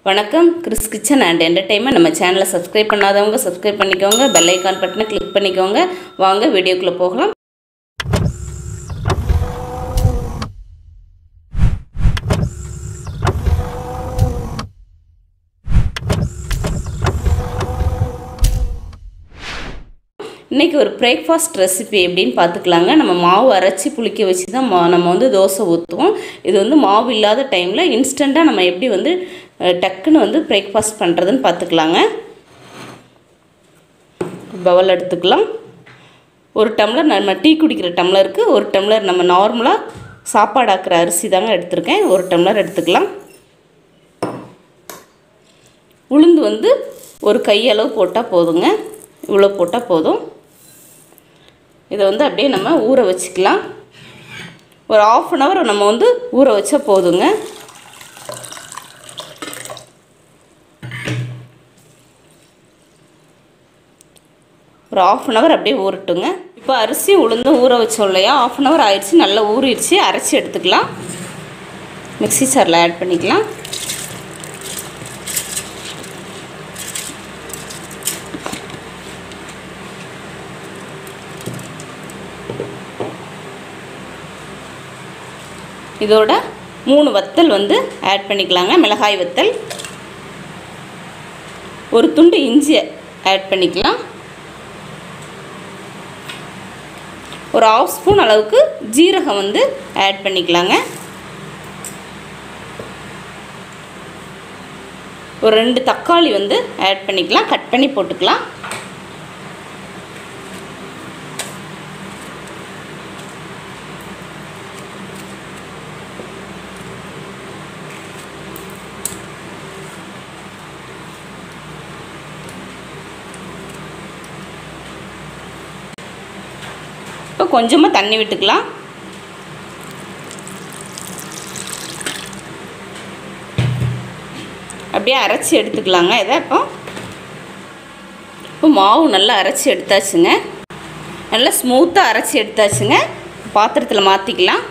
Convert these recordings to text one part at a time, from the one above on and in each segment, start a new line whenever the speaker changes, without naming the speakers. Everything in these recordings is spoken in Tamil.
வணக்கம் கிறிஸ் கிச்சன் அண்ட் என்டர்டைன்மெண்ட் நம்ம சேனலை சப்ஸ்கிரைப் பண்ணாதவங்க சப்ஸ்கிரைப் பண்ணிக்கோங்க பெல் ஐக்கான் பட்டனை கிளிக் பண்ணிக்கோங்க வாங்க வீடியோக்குள்ளே போகலாம் இன்றைக்கி ஒரு பிரேக்ஃபாஸ்ட் ரெசிபி எப்படின்னு பார்த்துக்கலாங்க நம்ம மாவு அரைச்சி புளிக்க வச்சு தான் மா நம்ம வந்து தோசை ஊற்றுவோம் இது வந்து மாவு இல்லாத டைமில் இன்ஸ்டண்ட்டாக நம்ம எப்படி வந்து அஹ், டக்குன்னு வந்து பிரேக்ஃபாஸ்ட் பண்ணுறதுன்னு பார்த்துக்கலாங்க பவல் எடுத்துக்கலாம் ஒரு டம்ளர் நம்ம டீ குடிக்கிற டம்ளருக்கு ஒரு டம்ளர் நம்ம நார்மலாக சாப்பாடு ஆக்குற அரிசி தாங்க எடுத்திருக்கேன் ஒரு டம்ளர் எடுத்துக்கலாம் உளுந்து வந்து ஒரு கையளவு போட்டால் போதுங்க இவ்வளோ போட்டால் போதும் இதை வந்து அப்படியே நம்ம ஊற வச்சுக்கலாம் ஒரு ஆஃப் அன் ஹவர் நம்ம வந்து ஊற வச்சா போதுங்க ஒரு ஆஃப் அன் ஹவர் அப்படியே ஊறட்டுங்க இப்போ அரிசி உளுந்து ஊற வச்சோம் இல்லையா ஆஃப் அன் ஹவர் ஆயிடுச்சு நல்லா ஊறிடுச்சு அரைச்சி எடுத்துக்கலாம் மிக்ஸி சாரில் ஆட் பண்ணிக்கலாம் இதோட மூணு வத்தல் வந்து ஆட் பண்ணிக்கலாங்க மிளகாய் வத்தல் ஒரு துண்டு இஞ்சி ஆட் பண்ணிக்கலாம் ஒரு ஆஃப் ஸ்பூன் அளவுக்கு ஜீரகம் வந்து ஆட் பண்ணிக்கலாங்க ஒரு ரெண்டு தக்காளி வந்து ஆட் பண்ணிக்கலாம் கட் பண்ணி போட்டுக்கலாம் இப்போ கொஞ்சமாக தண்ணி விட்டுக்கலாம் அப்படியே அரைச்சி எடுத்துக்கலாங்க இதை இப்போ இப்போ மாவு நல்லா அரைச்சி எடுத்தாச்சுங்க நல்லா ஸ்மூத்தாக அரைச்சி எடுத்தாச்சுங்க பாத்திரத்தில் மாற்றிக்கலாம்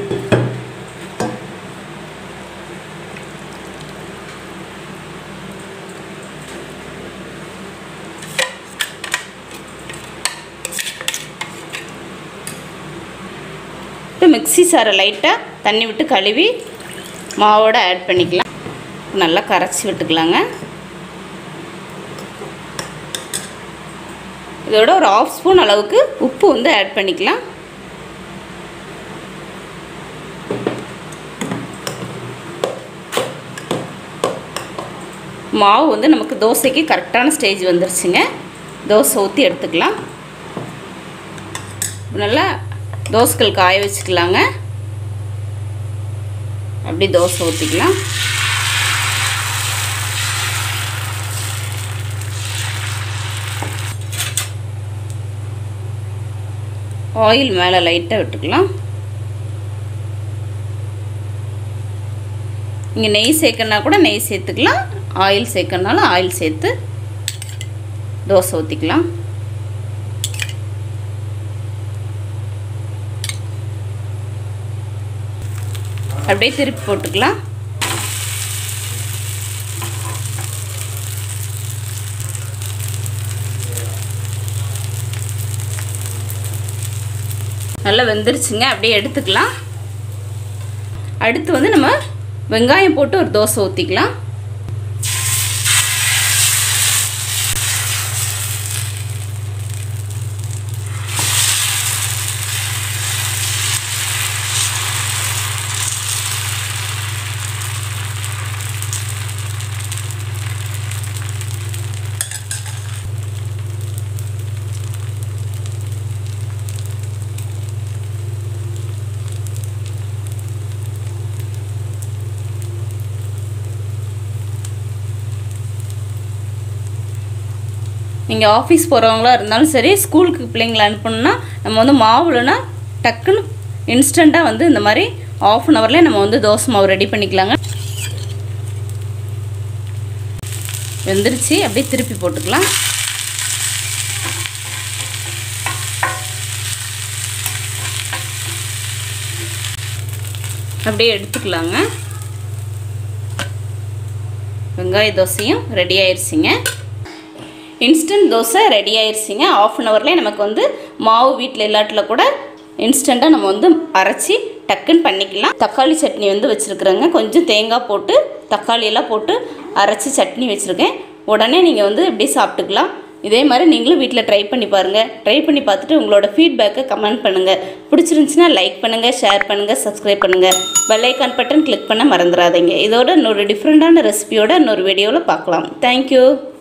இப்போ மிக்ஸி சாரை லைட்டாக தண்ணி விட்டு கழுவி மாவோட ஆட் பண்ணிக்கலாம் நல்லா கரைச்சி விட்டுக்கலாங்க இதோட ஒரு ஆஃப் ஸ்பூன் அளவுக்கு உப்பு வந்து ஆட் பண்ணிக்கலாம் மாவு வந்து நமக்கு தோசைக்கு கரெக்டான ஸ்டேஜ் வந்துருச்சுங்க தோசை ஊற்றி எடுத்துக்கலாம் நல்லா தோசைகள் காய வச்சுக்கலாங்க அப்படி தோசை ஊற்றிக்கலாம் ஆயில் மேலே லைட்டாக விட்டுக்கலாம் இங்கே நெய் சேர்க்கணுன்னா கூட நெய் சேர்த்துக்கலாம் ஆயில் சேர்க்கணுனாலும் ஆயில் சேர்த்து தோசை ஊற்றிக்கலாம் அப்படியே திருப்பி போட்டுக்கலாம் நல்லா வெந்துருச்சுங்க அப்படியே எடுத்துக்கலாம் அடுத்து வந்து நம்ம வெங்காயம் போட்டு ஒரு தோசை ஊற்றிக்கலாம் நீங்கள் ஆஃபீஸ் போகிறவங்களா இருந்தாலும் சரி ஸ்கூலுக்கு பிள்ளைங்களை அனுப்பணும்னா நம்ம வந்து மாவுலனா டக்குன்னு இன்ஸ்டண்ட்டாக வந்து இந்த மாதிரி ஆஃப் அன் ஹவர்லேயே நம்ம வந்து தோசை மாவு ரெடி பண்ணிக்கலாங்க வெந்துருச்சு அப்படியே திருப்பி போட்டுக்கலாம் அப்படியே எடுத்துக்கலாங்க வெங்காய தோசையும் ரெடி ஆயிடுச்சுங்க இன்ஸ்டன்ட் தோசை ரெடி ஆயிடுச்சுங்க ஆஃப் அன் ஹவர்லேயே நமக்கு வந்து மாவு வீட்டில் இல்லாட்டில் கூட இன்ஸ்டண்ட்டாக நம்ம வந்து அரைச்சி டக்குன்னு பண்ணிக்கலாம் தக்காளி சட்னி வந்து வச்சுருக்குறேங்க கொஞ்சம் தேங்காய் போட்டு தக்காளி எல்லாம் போட்டு அரைச்சி சட்னி வச்சுருக்கேன் உடனே நீங்கள் வந்து இப்படி சாப்பிட்டுக்கலாம் இதே மாதிரி நீங்களும் வீட்டில் ட்ரை பண்ணி பாருங்கள் ட்ரை பண்ணி பார்த்துட்டு உங்களோட ஃபீட்பேக்கை கமெண்ட் பண்ணுங்கள் பிடிச்சிருந்துச்சுன்னா லைக் பண்ணுங்கள் ஷேர் பண்ணுங்கள் சப்ஸ்கிரைப் பண்ணுங்கள் பெல் ஐக்கான் பட்டன் கிளிக் பண்ண மறந்துடாதீங்க இதோட இன்னொரு டிஃப்ரெண்ட்டான ரெசிபியோட இன்னொரு வீடியோவில் பார்க்கலாம் தேங்க்யூ